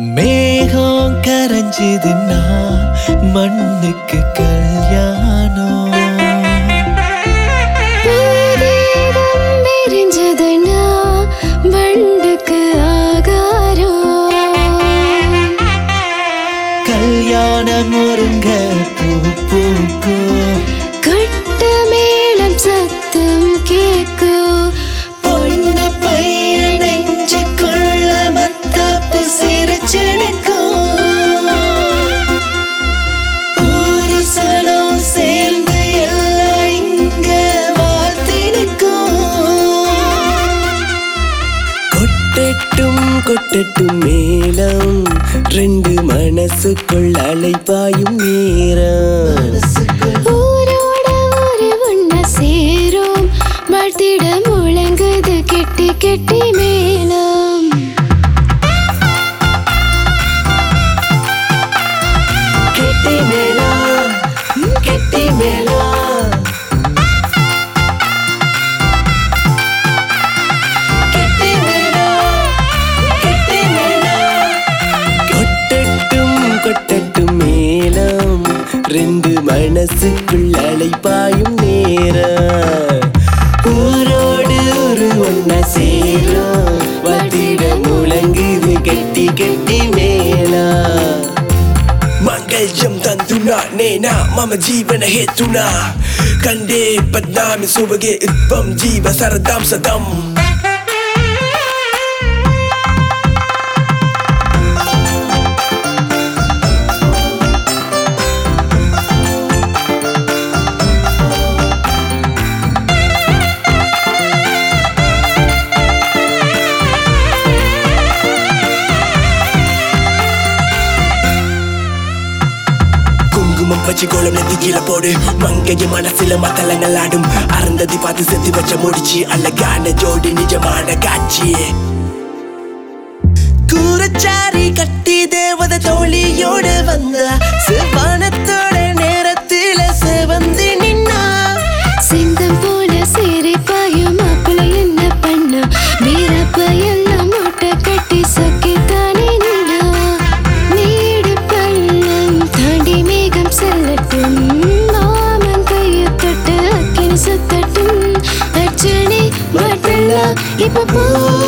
மேகம் கரைஞ்சதுன்னா மண்ணுக்கு கல்யாணம் பூதேகம் விரிஞ்சதுன்னா வண்டுக்கு ஆகாரம் கல்யாணம் ஒருங்க பூ பூக்கும் கட்ட மேளம் சத்தம் கேட்கும் பொண்ணு பையன் நெஞ்சுக்குள்ள மத்தாப்பு சிரிச்செடுக்கும் ஒரு சனம் சேர்ந்து எல்லாம் இங்க வாழ்த்திருக்கும் கொட்டட்டும் கொட்டட்டும் மேலம் ரெண்டு மனசுக்குள் அலைப்பாயும் நேரம் ஊரோட ஊரு ஒண்ணா சேரும் வாழ்த்திட முழங்குது கெட்டி கெட்டி மேளம் கெட்டி மேளம் கெட்டி மேளம் கெட்டி மேளம் கெட்டி மேளம் கொட்டட்டும் கொட்டட்டும் மேளம் ரெண்டு மனசுக்குள் அலைப்பாயும் நேரம் ஊரோடு ஒரு ஒன்னா சேரும் வத்திட முழங்குது கெட்டி கெட்டி மேளம் ಮಂಗಲ್ಯಂ ತಂತುನ ನೇನ ಮಮ ಜೀವನ ಹೇತುನ ಕಂಡೇ ಪದ್ನಾಮಿ ಸುಬಗೆ ಉತ್ಪಂ ಜೀವ ಸರದಾಂ ಸದಂ குங்குமம் வச்சு கோலம் நெத்தியில போடு மங்கைய மனசுல மத்தளங்கள் ஆடும் அருந்ததி பார்த்து செத்து வச்ச முடிச்சு அழகான ஜோடி நிஜமான காட்சி கூரச்சாரி கட்டி தேவத தோழியோட வந்தா சிவானத்தோட நேரத்தில சிவந்து நின்னா சிங்கம் போல சிரிப்பாயும் மாப்பிள்ளை என்ன பண்ணா வீரப்ப எல்லாம் மூட்டை கட்டி சொக்கித்தானே நின்னா நீடு பள்ளம் தாண்டி மேகம் செல்லட்டும் மாமன் கையை தொட்டு அக்கினி சுத்தட்டும் அர்ச்சனை மாட்டலாம் இப்ப போ